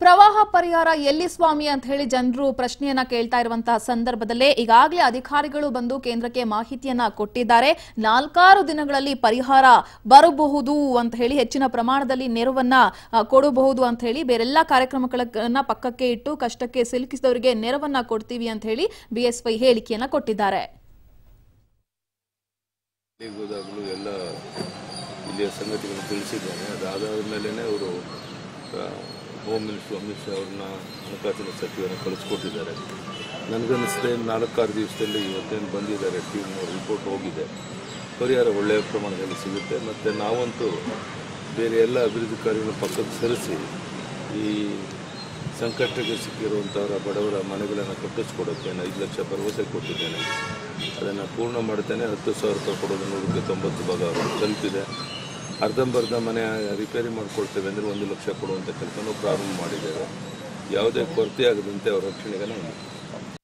ಪ್ರವಾಹ ಪರಿಹಾರ ಎಲ್ಲಿ ಸ್ವಾಮಿ ಅಂತ ಹೇಳಿ ಜನರು ಪ್ರಶ್ನೆಯನ್ನ ಕೇಳ್ತಾ ಇರುವಂತಹ ಸಂದರ್ಭದಲ್ಲೇ ಈಗಾಗಲೇ ಅಧಿಕಾರಿಗಳು ಬಂದು ಕೇಂದ್ರಕ್ಕೆ ಮಾಹಿತಿಯನ್ನ ಕೊಟ್ಟಿದ್ದಾರೆ ನಾಲ್ಕಾರು ದಿನಗಳಲ್ಲಿ ಪರಿಹಾರ ಬರಬಹುದು ಅಂತ ಹೇಳಿ ಹೆಚ್ಚಿನ ಪ್ರಮಾಣದಲ್ಲಿ ನೆರವನ್ನ ಆ, ಕೊಡಬಹುದು ಅಂತ ಹೇಳಿ ಬೇರೆಲ್ಲ ಕಾರ್ಯಕ್ರಮಗಳನ್ನ ಪಕ್ಕಕ್ಕೆ ಇಟ್ಟು ಕಷ್ಟಕ್ಕೆ ಸಿಲುಕಿಸಿದವರಿಗೆ ನೆರವನ್ನ ಕೊಡ್ತೀವಿ ಅಂತ ಹೇಳಿ ಬಿಎಸ್ವೈ ಹೇಳಿಕೆಯನ್ನ ಕೊಟ್ಟಿದ್ದಾರೆ ಇಲ್ಲಿಗೆ ಹೋದಾಗಲೂ ಎಲ್ಲ ಇಲ್ಲಿಯ ಸಂಗತಿಗಳನ್ನು ತಿಳಿಸಿದ್ದೇನೆ ಅದಾದ ಮೇಲೇ ಅವರು ಹೋಮ್ ಮಿನಿಸ್ಟರ್ ಅಮಿತ್ ಶಾ ಅವ್ರನ್ನ ಹಣಕಾಸಿನ ಸಚಿವರನ್ನ ಕಳಿಸ್ಕೊಟ್ಟಿದ್ದಾರೆ ನನಗನ್ನಿಸಿದೆ ನಾಲ್ಕಾರು ದಿವಸದಲ್ಲಿ ಇವತ್ತೇನು ಬಂದಿದ್ದಾರೆ ಟೀಮ್ ರಿಪೋರ್ಟ್ ಹೋಗಿದೆ ಪರಿಹಾರ ಒಳ್ಳೆಯ ಪ್ರಮಾಣದಲ್ಲಿ ಸಿಗುತ್ತೆ ಮತ್ತು ನಾವಂತೂ ಬೇರೆ ಎಲ್ಲ ಅಭಿವೃದ್ಧಿ ಕಾರ್ಯಗಳನ್ನು ಪಕ್ಕಕ್ಕೆ ಸರಿಸಿ ಈ ಸಂಕಷ್ಟಕ್ಕೆ ಸಿಕ್ಕಿರುವಂಥವರ ಬಡವರ ಮನೆಗಳನ್ನು ಕಟ್ಟಿಸ್ಕೊಡೋಕ್ಕೆ ನಾನು ಐದು ಲಕ್ಷ ಭರವಸೆ ಕೊಟ್ಟಿದ್ದೇನೆ ಅದನ್ನು ಪೂರ್ಣ ಮಾಡ್ತೇನೆ ಹತ್ತು ಸಾವಿರ ರೂಪಾಯಿ ಕೊಡೋದು ನೂರಕ್ಕೆ ತೊಂಬತ್ತು ಭಾಗ ಅವರು ತಲುಪಿದೆ ಅರ್ಧಂಬರ್ಧ ಮನೆ ರಿಪೇರಿ ಮಾಡ್ಕೊಳ್ತೇವೆ ಅಂದರೆ ಒಂದು ಲಕ್ಷ ಕೊಡುವಂಥ ಕೆಲಸನೂ ಪ್ರಾರಂಭ ಮಾಡಿದ್ದೇವೆ ಯಾವುದೇ ಕೊರತೆ ಆಗದಂತೆ ಅವರ ರಕ್ಷಣೆಗೆ ನಾವು